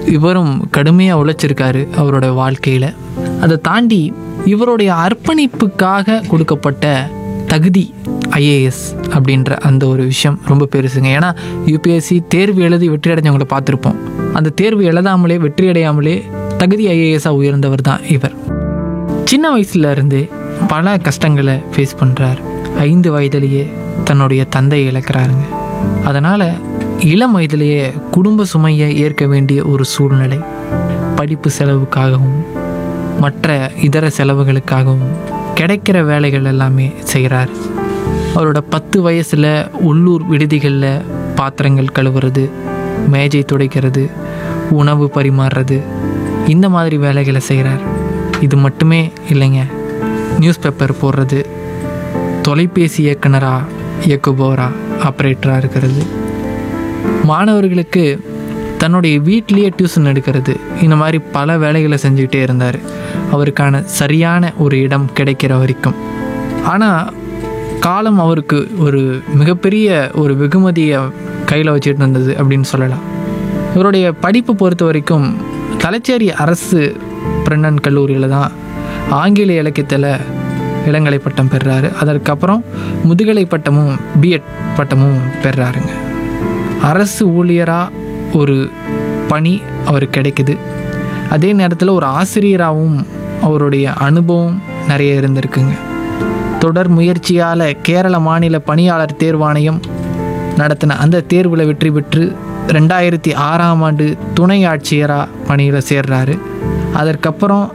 இவரும் கடுமையாக உழைச்சிருக்காரு அவரோட வாழ்க்கையில் அதை தாண்டி இவருடைய அர்ப்பணிப்புக்காக கொடுக்கப்பட்ட தகுதி ஐஏஎஸ் அப்படின்ற அந்த ஒரு விஷயம் ரொம்ப பெருசுங்க ஏன்னா யூபிஎஸ்சி தேர்வு எழுதி வெற்றி அடைஞ்சவங்களை பார்த்துருப்போம் அந்த தேர்வு எழுதாமலே வெற்றி அடையாமலே தகுதி ஐஏஎஸ்ஸாக உயர்ந்தவர் தான் இவர் சின்ன வயசுல இருந்து பல கஷ்டங்களை ஃபேஸ் பண்ணுறார் ஐந்து வயதிலேயே தன்னுடைய தந்தையை இழக்கிறாருங்க அதனால் இளம் வயதிலேயே குடும்ப சுமையை ஏற்க வேண்டிய ஒரு சூழ்நிலை படிப்பு செலவுக்காகவும் மற்ற இதர செலவுகளுக்காகவும் கிடைக்கிற வேலைகள் எல்லாமே செய்கிறார் அவரோட பத்து வயசில் உள்ளூர் விடுதிகளில் பாத்திரங்கள் கழுவுறது மேஜை துடைக்கிறது உணவு பரிமாறுறது இந்த மாதிரி வேலைகளை செய்கிறார் இது மட்டுமே இல்லைங்க நியூஸ் பேப்பர் போடுறது தொலைபேசி இயக்குனராக இயக்குபவரா ஆப்ரேட்டராக இருக்கிறது மாணவர்களுக்கு தன்னுடைய வீட்டிலேயே டியூஷன் எடுக்கிறது இந்த மாதிரி பல வேலைகளை செஞ்சுக்கிட்டே இருந்தார் அவருக்கான சரியான ஒரு இடம் கிடைக்கிற வரைக்கும் ஆனால் காலம் அவருக்கு ஒரு மிகப்பெரிய ஒரு வெகுமதியை கையில் வச்சுட்டு இருந்தது அப்படின்னு சொல்லலாம் இவருடைய படிப்பு பொறுத்த வரைக்கும் தலைச்சேரி அரசு பிரண்ணன் கல்லூரியில் தான் ஆங்கில இலக்கியத்தில் இளங்கலை பட்டம் பெறுறாரு அதற்கப்புறம் முதுகலை பட்டமும் பிஎட் பட்டமும் பெறுறாருங்க அரசு ஊழியராக ஒரு பணி அவருக்கு கிடைக்குது அதே நேரத்தில் ஒரு ஆசிரியராகவும் அவருடைய அனுபவம் நிறைய இருந்திருக்குங்க தொடர் முயற்சியால் கேரள மாநில பணியாளர் தேர்வாணையம் நடத்தின அந்த தேர்வில் வெற்றி பெற்று ரெண்டாயிரத்தி ஆறாம் ஆண்டு துணை ஆட்சியராக பணியில் சேர்றாரு அதற்கப்புறம்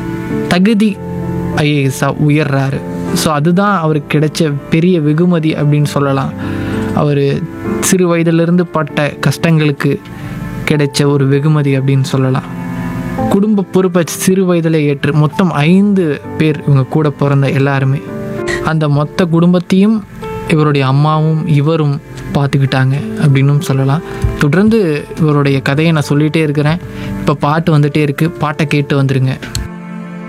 தகுதி ஐஏஎஸ்ஸாக உயர்றாரு ஸோ அதுதான் அவருக்கு கிடைச்ச பெரிய வெகுமதி அப்படின்னு சொல்லலாம் அவர் சிறு வயதிலிருந்து பட்ட கஷ்டங்களுக்கு கிடைச்ச ஒரு வெகுமதி அப்படின்னு சொல்லலாம் குடும்ப பொறுப்பை சிறு வயதில் ஏற்று மொத்தம் ஐந்து பேர் இவங்க கூட பிறந்த எல்லாருமே அந்த மொத்த குடும்பத்தையும் இவருடைய அம்மாவும் இவரும் பார்த்துக்கிட்டாங்க அப்படின்னும் சொல்லலாம் தொடர்ந்து இவருடைய கதையை நான் சொல்லிகிட்டே இருக்கிறேன் இப்போ பாட்டு வந்துட்டே இருக்குது பாட்டை கேட்டு வந்துருங்க